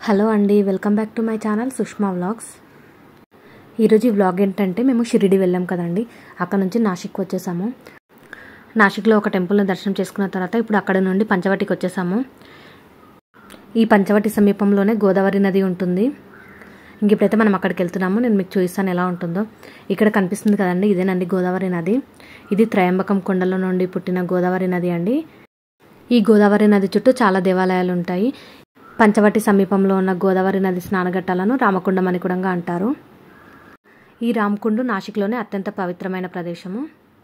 hello అండి welcome back to my channel Sushma vlogs ఈరోజు ఈ వ్లాగ్ ఏంటంటే మేము షిరిడి వెళ్ళాం కదండి అక్కడ నుంచి నాసిక్ వచ్చేసాము నాసిక్లో ఒక టెంపుల్ని దర్శనం చేసుకున్న తర్వాత ఇప్పుడు అక్కడ నుండి పంచవటికి వచ్చేసాము ఈ పంచవటి సమీపంలోనే గోదావరి నది ఉంటుంది ఇంక ఇప్పుడైతే మనం అక్కడికి వెళ్తున్నాము నేను మీకు చూపిస్తాను ఎలా ఉంటుందో ఇక్కడ కనిపిస్తుంది కదండి ఇదేనండి గోదావరి నది ఇది త్రయంబకం కొండల నుండి పుట్టిన గోదావరి నది అండి ఈ గోదావరి నది చుట్టూ చాలా దేవాలయాలు ఉంటాయి పంచవటి సమీపంలో ఉన్న గోదావరి నది స్నానఘట్టాలను రామకుండం అని కూడా అంటారు ఈ రామకుండు నాసిక్లోనే అత్యంత పవిత్రమైన ప్రదేశము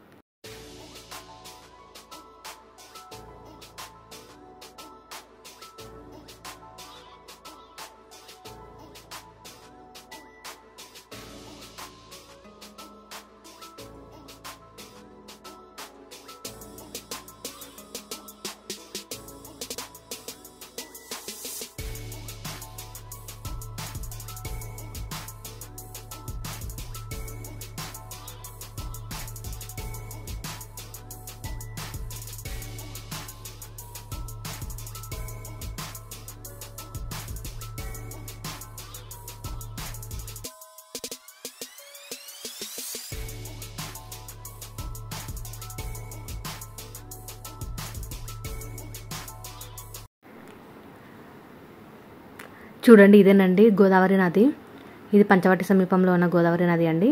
చూడండి ఇదేనండి గోదావరి నది ఇది పంచవటి సమీపంలో ఉన్న గోదావరి నది అండి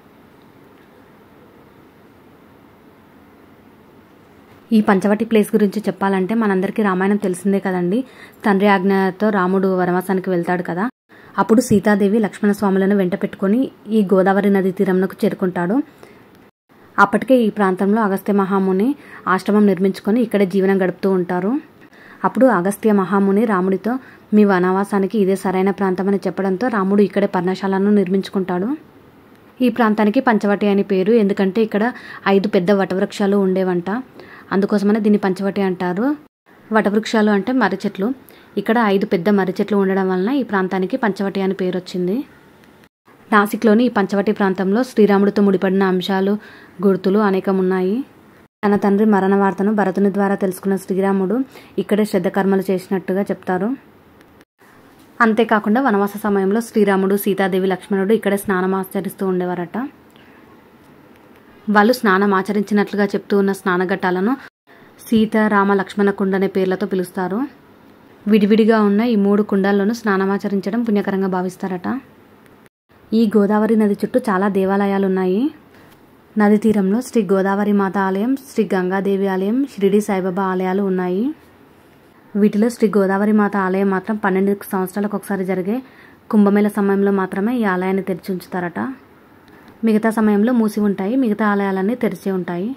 ఈ పంచవటి ప్లేస్ గురించి చెప్పాలంటే మనందరికీ రామాయణం తెలిసిందే కదండి తండ్రి ఆజ్ఞతో రాముడు వనవాసానికి వెళ్తాడు కదా అప్పుడు సీతాదేవి లక్ష్మణ స్వాములను వెంట పెట్టుకొని ఈ గోదావరి నది తీరంకు చేరుకుంటాడు అప్పటికే ఈ ప్రాంతంలో అగస్త్య మహాముని ఆశ్రమం నిర్మించుకొని ఇక్కడే జీవనం గడుపుతూ ఉంటారు అప్పుడు అగస్త్య మహాముని రాముడితో మీ వనవాసానికి ఇదే సరైన ప్రాంతం అని చెప్పడంతో రాముడు ఇక్కడే పర్ణశాలను నిర్మించుకుంటాడు ఈ ప్రాంతానికి పంచవటి అని పేరు ఎందుకంటే ఇక్కడ ఐదు పెద్ద వటవృక్షాలు ఉండేవంట అందుకోసమనే దీన్ని పంచవటి అంటారు వటవృక్షాలు అంటే మర్రి చెట్లు ఇక్కడ ఐదు పెద్ద మర్రి చెట్లు ఉండడం వలన ఈ ప్రాంతానికి పంచవటి అని పేరు వచ్చింది నాసిక్లోని ఈ పంచవటి ప్రాంతంలో శ్రీరాముడితో ముడిపడిన అంశాలు గుర్తులు అనేకం ఉన్నాయి తన తండ్రి మరణ వార్తను భరతుని ద్వారా తెలుసుకున్న శ్రీరాముడు ఇక్కడే శ్రద్ధ కర్మలు చేసినట్టుగా చెప్తారు అంతేకాకుండా వనవాస సమయంలో శ్రీరాముడు సీతాదేవి లక్ష్మణుడు ఇక్కడే స్నానం ఆచరిస్తూ ఉండేవారట వాళ్ళు స్నానం ఆచరించినట్లుగా చెప్తూ ఉన్న స్నానఘట్టాలను సీత రామ లక్ష్మణ కుండ అనే పేర్లతో పిలుస్తారు విడివిడిగా ఉన్న ఈ మూడు కుండాల్లోనూ స్నానమాచరించడం పుణ్యకరంగా భావిస్తారట ఈ గోదావరి నది చుట్టూ చాలా దేవాలయాలు ఉన్నాయి నది తీరంలో శ్రీ గోదావరి మాత ఆలయం శ్రీ గంగాదేవి ఆలయం షిరిడి సాయిబాబా ఆలయాలు ఉన్నాయి వీటిలో శ్రీ గోదావరి మాత ఆలయం మాత్రం పన్నెండు సంవత్సరాలకు ఒకసారి జరిగే కుంభమేళ సమయంలో మాత్రమే ఈ ఆలయాన్ని తెరిచి ఉంచుతారట మిగతా సమయంలో మూసి ఉంటాయి మిగతా ఆలయాలన్నీ తెరిచి ఉంటాయి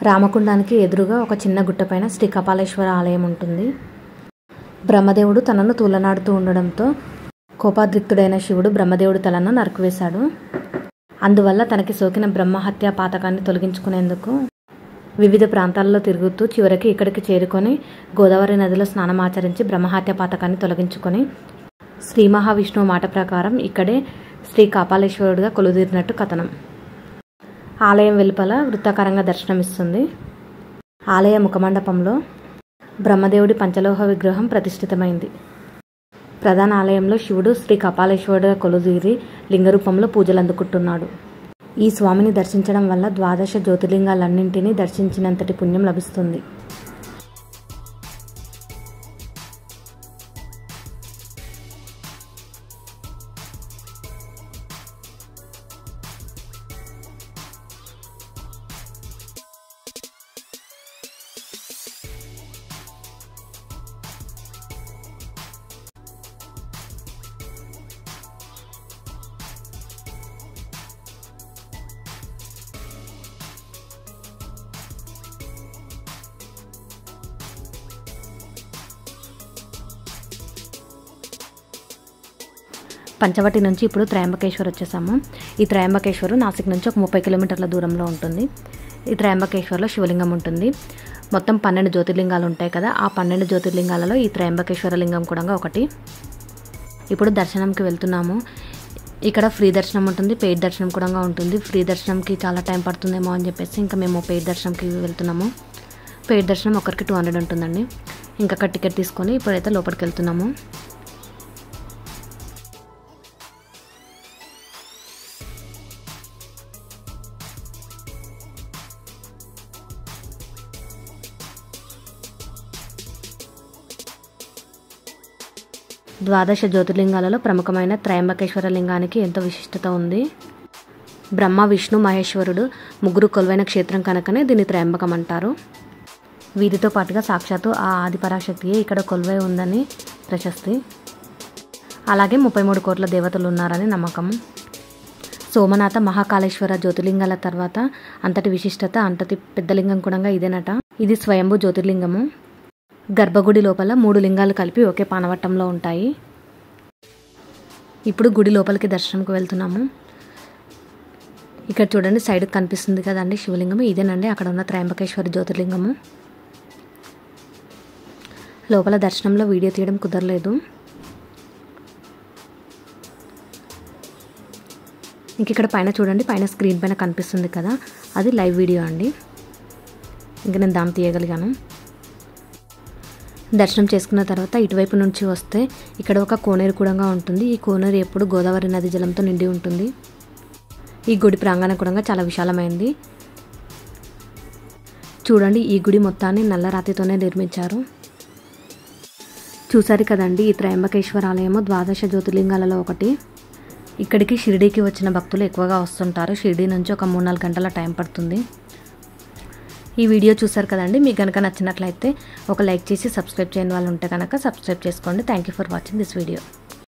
రామకుండానికి ఎదురుగా ఒక చిన్న గుట్టపైన శ్రీ కపాలేశ్వర ఆలయం ఉంటుంది బ్రహ్మదేవుడు తనను తూలనాడుతూ ఉండడంతో కోపాద్రిక్తుడైన శివుడు బ్రహ్మదేవుడి తలను నరికివేశాడు అందువల్ల తనకి సోకిన బ్రహ్మహత్య పాతకాన్ని తొలగించుకునేందుకు వివిధ ప్రాంతాల్లో తిరుగుతూ చివరికి ఇక్కడికి చేరుకొని గోదావరి నదిలో స్నానం ఆచరించి బ్రహ్మహత్య పాతకాన్ని తొలగించుకొని శ్రీ మహావిష్ణువు మాట ప్రకారం ఇక్కడే శ్రీ కాపాలేశ్వరుడిగా కొలుదీరినట్టు కథనం ఆలయం వెలుపల వృత్తాకారంగా దర్శనమిస్తుంది ఆలయ ముఖమండపంలో బ్రహ్మదేవుడి పంచలోహ విగ్రహం ప్రతిష్ఠితమైంది ప్రధాన ఆలయంలో శివుడు శ్రీ కపాలేశ్వరుడిగా కొలుదీరి లింగరూపంలో పూజలు అందుకుంటున్నాడు ఈ స్వామిని దర్శించడం వల్ల ద్వాదశ జ్యోతిర్లింగాలన్నింటినీ దర్శించినంతటి పుణ్యం లభిస్తుంది పంచవటి నుంచి ఇప్పుడు త్రయంబకేశ్వర్ వచ్చేసాము ఈ త్రయంబకేశ్వరు నాసిక్ నుంచి ఒక ముప్పై కిలోమీటర్ల దూరంలో ఉంటుంది ఈ త్రయంబకేశ్వర్లో శివలింగం ఉంటుంది మొత్తం పన్నెండు జ్యోతిర్లింగాలు ఉంటాయి కదా ఆ పన్నెండు జ్యోతిర్లింగాలలో ఈ త్రయంబకేశ్వర లింగం కూడా ఒకటి ఇప్పుడు దర్శనంకి వెళ్తున్నాము ఇక్కడ ఫ్రీ దర్శనం ఉంటుంది పెయిడ్ దర్శనం కూడా ఉంటుంది ఫ్రీ దర్శనంకి చాలా టైం పడుతుందేమో అని చెప్పేసి ఇంకా మేము పెయిడ్ దర్శనంకి వెళ్తున్నాము పెయిడ్ దర్శనం ఒకరికి టూ హండ్రెడ్ ఉంటుందండి ఇంకా అక్కడ టికెట్ తీసుకొని ఇప్పుడైతే లోపలికి వెళ్తున్నాము ద్వాదశ జ్యోతిర్లింగాలలో ప్రముఖమైన త్రయంబకేశ్వర లింగానికి ఎంతో విశిష్టత ఉంది బ్రహ్మ విష్ణు మహేశ్వరుడు ముగ్గురు కొలువైన క్షేత్రం కనుకనే దీన్ని త్రయంబకం అంటారు వీరితో పాటుగా సాక్షాత్తు ఆ ఆదిపరాశక్తియే ఇక్కడ కొలువై ఉందని ప్రశస్తి అలాగే ముప్పై మూడు కోట్ల దేవతలు ఉన్నారని నమ్మకం సోమనాథ మహాకాళేశ్వర జ్యోతిర్లింగాల తర్వాత అంతటి విశిష్టత అంతటి పెద్ద లింగం కూడా ఇదేనట ఇది స్వయంభూ జ్యోతిర్లింగము గర్భగుడి లోపల మూడు లింగాలు కలిపి ఒకే పానవట్టంలో ఉంటాయి ఇప్పుడు గుడి లోపలికి దర్శనంకు వెళ్తున్నాము ఇక్కడ చూడండి సైడ్ కనిపిస్తుంది కదండి శివలింగము ఇదేనండి అక్కడ ఉన్న త్రయంబకేశ్వర జ్యోతిర్లింగము లోపల దర్శనంలో వీడియో తీయడం కుదరలేదు ఇంక ఇక్కడ పైన చూడండి పైన స్క్రీన్ పైన కనిపిస్తుంది కదా అది లైవ్ వీడియో అండి ఇంక నేను దాన్ని తీయగలిగాను దర్శనం చేసుకున్న తర్వాత ఇటువైపు నుంచి వస్తే ఇక్కడ ఒక కోనేరు కూడా ఉంటుంది ఈ కోనేరు ఎప్పుడు గోదావరి నది జలంతో నిండి ఉంటుంది ఈ గుడి ప్రాంగణం కూడా చాలా విశాలమైంది చూడండి ఈ గుడి మొత్తాన్ని నల్లరాతితోనే నిర్మించారు చూసారు కదండి ఈ త్రయంబకేశ్వర ఆలయము ద్వాదశ జ్యోతిర్లింగాలలో ఒకటి ఇక్కడికి షిరిడీకి వచ్చిన భక్తులు ఎక్కువగా వస్తుంటారు షిరిడీ నుంచి ఒక మూడు నాలుగు గంటల టైం పడుతుంది ఈ వీడియో చూసారు కదండి మీకు కనుక నచ్చినట్లయితే ఒక లైక్ చేసి సబ్స్క్రైబ్ చేయని వాళ్ళు ఉంటే కనుక సబ్స్క్రైబ్ చేసుకోండి thank you for watching this video